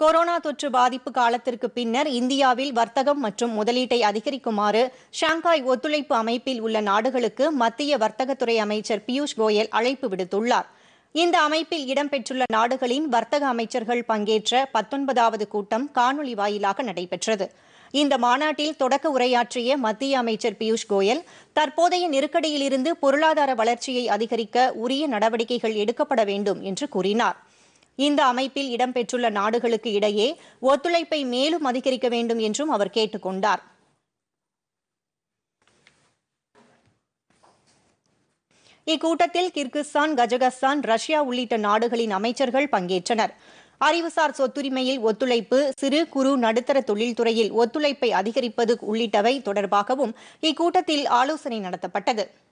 corona தொற்று பாதிப்பு காலத்திற்கு பின்னர் இந்தியாவில் வர்த்தகம் மற்றும் முதலீட்டை அதிகரிக்குமாறு ஷாங்காய் ஒத்துழைப்பு அமைப்பில் உள்ள நாடுகளுக்கு மத்திய வர்த்தகத்துறை அமைச்சர் பியூஷ் கோயல் அழைப்பு விடுத்துள்ளார் இந்த அமைப்பில் இடம்பெற்றுள்ள நாடுகளின் வர்த்தக அமைச்சர்கள் பங்கேற்ற பத்தொன்பதாவது கூட்டம் காணொலி வாயிலாக நடைபெற்றது இந்த மாநாட்டில் தொடக்க உரையாற்றிய மத்திய அமைச்சர் பியூஷ் கோயல் தற்போதைய நெருக்கடியிலிருந்து பொருளாதார வளர்ச்சியை அதிகரிக்க உரிய நடவடிக்கைகள் எடுக்கப்பட வேண்டும் என்று கூறினார் இந்த அமைப்பில் இடம்பெற்றுள்ள நாடுகளுக்கு இடையே ஒத்துழைப்பை மேலும் அதிகரிக்க வேண்டும் என்றும் அவர் கேட்டுக் கொண்டார் இக்கூட்டத்தில் கிர்கிஸ்தான் கஜகஸ்தான் ரஷ்யா உள்ளிட்ட நாடுகளின் அமைச்சர்கள் பங்கேற்றனர் அறிவுசார் சொத்துரிமையில் ஒத்துழைப்பு சிறு குறு நடுத்தர தொழில்துறையில் ஒத்துழைப்பை அதிகரிப்பது உள்ளிட்டவை தொடர்பாகவும் இக்கூட்டத்தில் ஆலோசனை நடத்தப்பட்டது